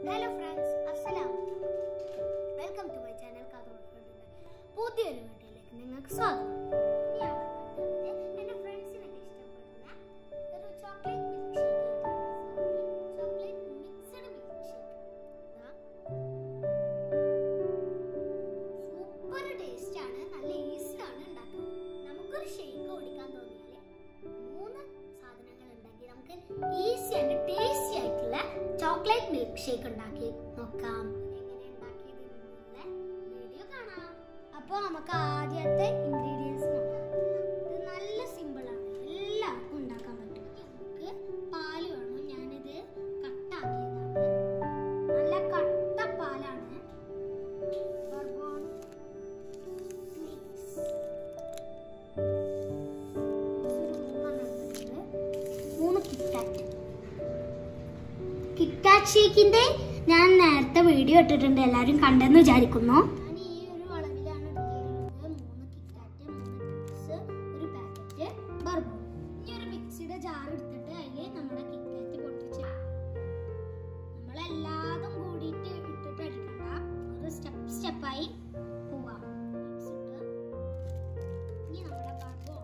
Hello friends അസ്സലാം welcome to my channel കാതോടുകൊണ്ടുള്ള പുതിയൊരു വീഡിയോയിലേക്ക് നിങ്ങൾക്ക് സ്വാഗതം ഞാൻ വന്നിട്ടുള്ളത് എൻ്റെ ഫ്രണ്ട്സിനൊക്കെ ഇഷ്ടപ്പെടുന്ന ഒരു chocolate milk shake chocolate mixed milk shake super taste ആണ് നല്ല ഈസിയാണ് ഉണ്ടാക്കാൻ നമുക്കൊരു ഷേക്ക് കുടിക്കാൻ തോന്നിയാൽ മൂന്ന് സാധനങ്ങൾ ഉണ്ടെങ്കിൽ നമുക്ക് ഈസി ആൻഡ് ടേസ്റ്റി ആയിട്ടുള്ള ചോക്ലേറ്റ് മിൽക്ക് ഷേക്ക് ഉണ്ടാക്കി നോക്കാം എങ്ങനെ ഉണ്ടാക്കിയതെന്നുള്ള വീഡിയോ കാണാം അപ്പോൾ നമുക്ക് ആദ്യത്തെ ഇൻഗ്രീഡിയൻസ് നോക്കാം ഇത് നല്ല സിമ്പിൾ ആണ് എല്ലാവർക്കും ഉണ്ടാക്കാൻ പറ്റും നമുക്ക് പാല് വേണം ഞാനിത് കട്ടാക്കിയതാണ് നല്ല കട്ട പാലാണ് ബർബോൺ മിക്സ് മൂന്ന് കിറ്റാറ്റ് കിറ്റാറ്റ് ഷേക്കിന്റെ ഞാൻ നേരത്തെ വീഡിയോ ഇട്ടിട്ടുണ്ട് എല്ലാവരും കണ്ടെന്ന് വിചാരിക്കുന്നു ഞാൻ ഈ ഒരു അളവിലാണ് എടുത്തിട്ടുള്ളത് മൂന്ന് കിറ്റാറ്റ് മൂന്ന് മിക്സ് ഒരു പാക്കറ്റ് ബർബോൺ ഇനി ഒരു മിക്സിയുടെ ജാർ എടുത്തിട്ട് അതിൽ നമ്മുടെ കിറ്റാറ്റ് പൊട്ടിച്ച് നമ്മളെല്ലാതും കൂടിയിട്ട് ഇട്ടിട്ട് എടുക്കണ്ട ഒരു സ്റ്റെപ്പ് സ്റ്റെപ്പായി പോവാം Mix ഇട്ട് ഇനി നമ്മുടെ ബർബോൺ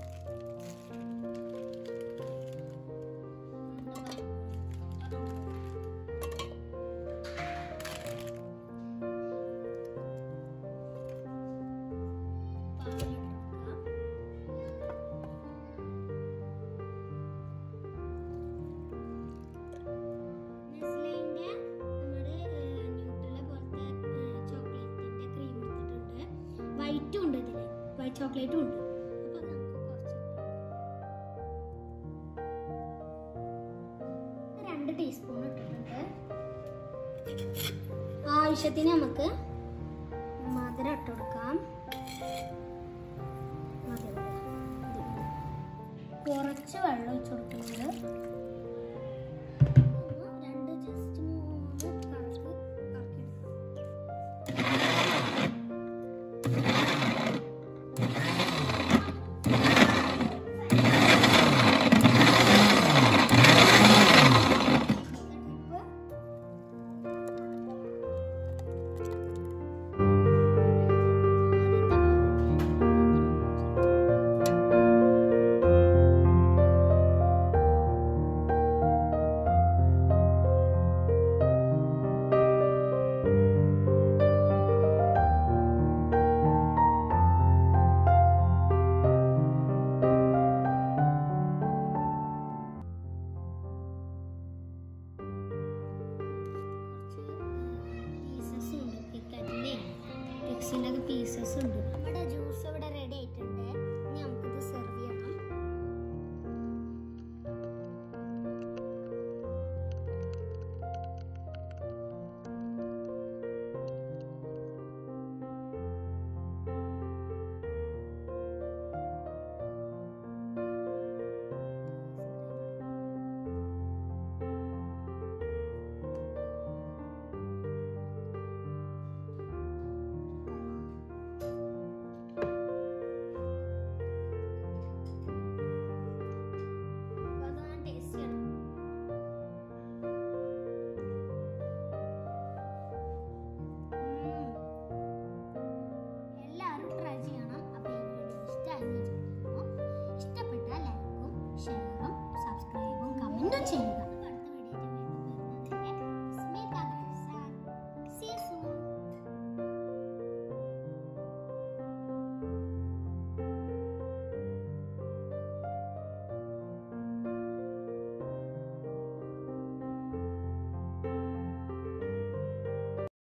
നെസ്ലയിന്റെ നമ്മുടെ ന്യൂട്രല പോലത്തെ ചോക്ലേറ്റിന്റെ ക്രീം എടുത്തിട്ടുണ്ട് വൈറ്റും ഉണ്ട് ഇതില് വൈറ്റ് ചോക്ലേറ്റും ഉണ്ട് അപ്പൊ അത് നമുക്ക് കുറച്ച് ഇത് രണ്ട് ടീസ്പൂൺ ഇട്ടിട്ടുണ്ട് ആവശ്യത്തിന് നമുക്ക് മധുരം ഇട്ട് കൊടുക്കാം മധുരം ഇതിങ്ങനെ. കുറച്ച് വെള്ളം ഒഴിച്ച് കൊടുക്കുന്നുണ്ട് ഒന്ന് രണ്ട് ജസ്റ്റ് മൂന്ന് കറക്ക് കറക്കിയെടുക്കാം ട്രിപ്പ് പീസസ് ഉണ്ട് കിക്കാറ്റിന്റെ പിക്സിന്റെ ഒക്കെ പീസസ് ഉണ്ട് നമ്മുടെ ജ്യൂസ് ഇവിടെ റെഡി ആയിട്ടുണ്ട് ഇനി നമുക്കിത് സെർവ് ചെയ്യണം അപ്പൊ അത് ഞാൻ ടേസ്റ്റ് ചെയ്യണം ഉം. എല്ലാവരും ട്രൈ ചെയ്യണം അപ്പോൾ ഈ വീഡിയോ ഇഷ്ടമായി വിചാരിക്കുന്നു ഇഷ്ടപ്പെട്ടാൽ ലൈക്കും ഷെയറും സബ്സ്ക്രൈബും കമൻറ്റും ചെയ്യുക